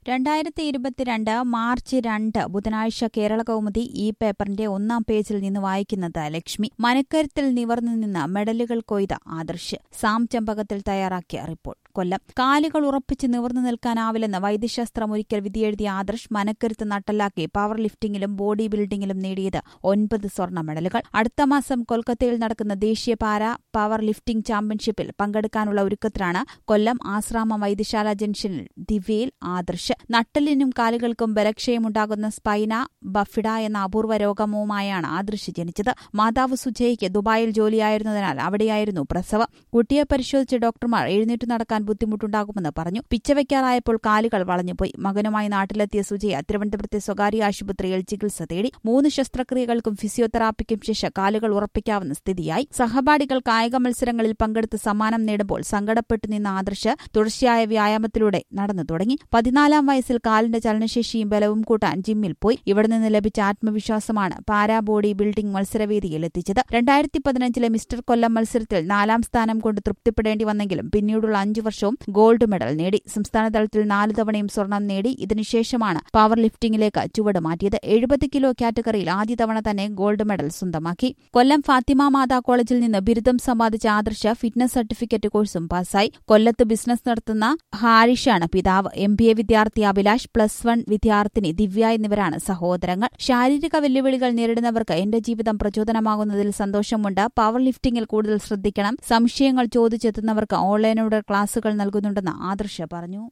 രണ്ടായിരത്തി ഇരുപത്തിരണ്ട് മാർച്ച് രണ്ട് ബുധനാഴ്ച കേരള കൗമുദി ഈ പേപ്പറിന്റെ ഒന്നാം പേജിൽ നിന്ന് വായിക്കുന്നത് ലക്ഷ്മി മനക്കരുത്തിൽ നിവർന്നു നിന്ന് മെഡലുകൾ കൊയ്ത ആദർശ് സാം ചെമ്പകത്തിൽ തയ്യാറാക്കിയ റിപ്പോർട്ട് കൊല്ലം കാലുകൾ ഉറപ്പിച്ച് നിവർന്നു നിൽക്കാനാവില്ലെന്ന് വൈദ്യശാസ്ത്രം ഒരിക്കൽ വിധിയെഴുതിയ ആദർശ് മനക്കരുത്ത് നട്ടലാക്കി പവർ ലിഫ്റ്റിംഗിലും ബോഡി ബിൽഡിംഗിലും നേടിയത് ഒൻപത് സ്വർണ്ണ മെഡലുകൾ അടുത്ത മാസം കൊൽക്കത്തയിൽ നടക്കുന്ന ദേശീയ പാര പവർ ലിഫ്റ്റിംഗ് ചാമ്പ്യൻഷിപ്പിൽ പങ്കെടുക്കാനുള്ള ഒരുക്കത്തിലാണ് കൊല്ലം ആശ്രാമ വൈദ്യശാല ജംഗ്ഷനിൽ ദിവ്യയിൽ ആദർശ് നട്ടലിനും കാലുകൾക്കും ബലക്ഷയമുണ്ടാകുന്ന സ്പൈന ബഫിഡ എന്ന അപൂർവ രോഗവുമായാണ് ആദർശ് ജനിച്ചത് മാതാവ് സുജയ്ക്ക് ദുബായിൽ ജോലിയായിരുന്നതിനാൽ അവിടെയായിരുന്നു പ്രസവം കുട്ടിയെ പരിശോധിച്ച ഡോക്ടർമാർ എഴുന്നേറ്റ് നടക്കാൻ ബുദ്ധിമുട്ടുണ്ടാകുമെന്ന് പറഞ്ഞു പിച്ചവയ്ക്കാറായപ്പോൾ കാലുകൾ വളഞ്ഞുപോയി മകനുമായി നാട്ടിലെത്തിയ സുജയ തിരുവനന്തപുരത്തെ സ്വകാര്യ ആശുപത്രിയിൽ ചികിത്സ തേടി മൂന്ന് ശസ്ത്രക്രിയകൾക്കും ഫിസിയോതെറാപ്പിക്കും ശേഷം കാലുകൾ ഉറപ്പിക്കാവുന്ന സ്ഥിതിയായി സഹപാഠികൾ കായിക മത്സരങ്ങളിൽ പങ്കെടുത്ത് സമ്മാനം നേടുമ്പോൾ സങ്കടപ്പെട്ടു നിന്ന ആദർശ് തുടർച്ചയായ വ്യായാമത്തിലൂടെ നടന്നു തുടങ്ങി പതിനാലാം വയസ്സിൽ കാലിന്റെ ചലനശേഷിയും ബലവും കൂട്ടാൻ ജിമ്മിൽ പോയി ഇവിടെ നിന്ന് ലഭിച്ച ആത്മവിശ്വാസമാണ് പാരാ ബോഡി ബിൽഡിംഗ് മത്സരവേദിയിൽ എത്തിച്ചത് രണ്ടായിരത്തി പതിനഞ്ചിലെ മിസ്റ്റർ കൊല്ലം മത്സരത്തിൽ നാലാം സ്ഥാനം കൊണ്ട് തൃപ്തിപ്പെടേണ്ടി വന്നെങ്കിലും പിന്നീടുള്ള അഞ്ചു വർഷവും ഗോൾഡ് മെഡൽ നേടി സംസ്ഥാന തലത്തിൽ നാല് തവണയും സ്വർണം നേടി ഇതിനുശേഷമാണ് പവർ ലിഫ്റ്റിംഗിലേക്ക് ചുവട് മാറ്റിയത് എഴുപത് കിലോ കാറ്റഗറിയിൽ ആദ്യ തവണ തന്നെ ഗോൾഡ് മെഡൽ സ്വന്തമാക്കി കൊല്ലം ഫാത്തിമ മാതാ കോളേജിൽ നിന്ന് ബിരുദം സമ്പാദിച്ച ആദർശ ഫിറ്റ്നസ് സർട്ടിഫിക്കറ്റ് കോഴ്സും പാസ്സായി കൊല്ലത്ത് ബിസിനസ് നടത്തുന്ന ഹാരിഷാണ് പിതാവ് എം ബി എ വിദ്യാർത്ഥി അഭിലാഷ് പ്ലസ് വൺ വിദ്യാർത്ഥിനി ദിവ്യ എന്നിവരാണ് സഹോദരങ്ങൾ ശാരീരിക വെല്ലുവിളികൾ നേരിടുന്നവർക്ക് എന്റെ ജീവിതം പ്രചോദനമാകുന്നതിൽ സന്തോഷമുണ്ട് പവർ ലിഫ്റ്റിംഗിൽ കൂടുതൽ ശ്രദ്ധിക്കണം സംശയങ്ങൾ ചോദിച്ചെത്തുന്നവർക്ക് ഓൺലൈനിലൂടെ ക്ലാസുകൾ നൽകുന്നുണ്ടെന്ന് ആദർശ പറഞ്ഞു